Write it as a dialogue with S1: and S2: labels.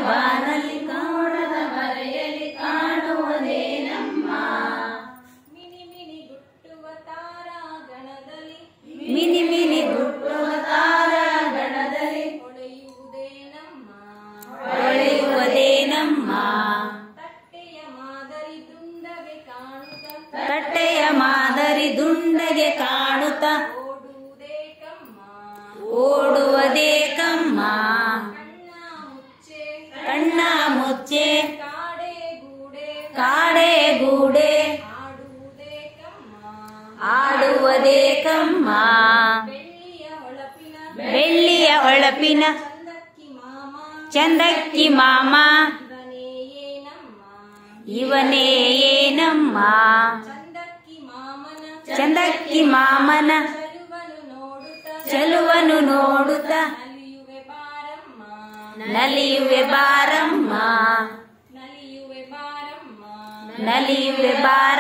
S1: ಬಾನಲ್ಲಿ ಮೋಡದ ಮರೆಯಲ್ಲಿ ಕಾಣುವುದೇನಮ್ಮ
S2: ಮಿನಿ ಮಿನಿ ಗುಟ್ಟುವ ತಾರಾ ಗಣದಲ್ಲಿ
S1: ಮಿನಿ ಮಿನಿ ಗುಟ್ಟುವ ತಾರ ಗಣದಲ್ಲಿ
S2: ಹೊಳೆಯುವುದೇನಮ್ಮ
S1: ಹೊಳೆಯುವುದೇನಮ್ಮ
S2: ತಟ್ಟೆಯ ಮಾದರಿ ದುಂಡಗೆ ಕಾಣುತ್ತ
S1: ತಟ್ಟೆಯ ಮಾದರಿ ದುಂಡಗೆ ಕಾಣುತ್ತ
S2: ಓಡುವುದೇಕಮ್ಮ
S1: ಓಡುವುದೇಕಮ್ಮ
S2: ಕಣ್ಣ ಮುಚ್ಚೆ
S1: ಕಣ್ಣ ಮುಚ್ಚೆ
S2: ಕಾಡೆ ಗೂಡೆ
S1: ಕಾಡೆ ಗೂಡೆ
S2: ಆಡುವುದೇಕಮ್ಮ
S1: ಆಡುವುದೇಕಮ್ಮ
S2: ಬೆಳ್ಳಿಯ ಹೊಳಪಿನ
S1: ಬೆಳ್ಳಿಯ ಹೊಳಪಿನ
S2: ಚಂದಕ್ಕಿ ಮಾಮ
S1: ಚಂದಕ್ಕಿ ಮಾಮ
S2: ಇವನೇ ಏನಮ್ಮ
S1: ಇವನೇ ಏನಮ್ಮ
S2: ಚಂದಕ್ಕಿ ಮಾಮನ
S1: ಚಂದಕ್ಕಿ ಮಾಮನ
S2: ಚಲುವನು ನೋಡುತ್ತ
S1: ಚಲುವನು ನೋಡುತ್ತ
S2: ನಲಿಯುವೆ ಬಾರಮ್ಮ
S1: ನಲಿಯುವೆ ಬಾರಮ್ಮ
S2: ನಲಿಯುವೆ ಬಾರಮ್ಮ
S1: ನಲಿಯುವೆ ಬಾರ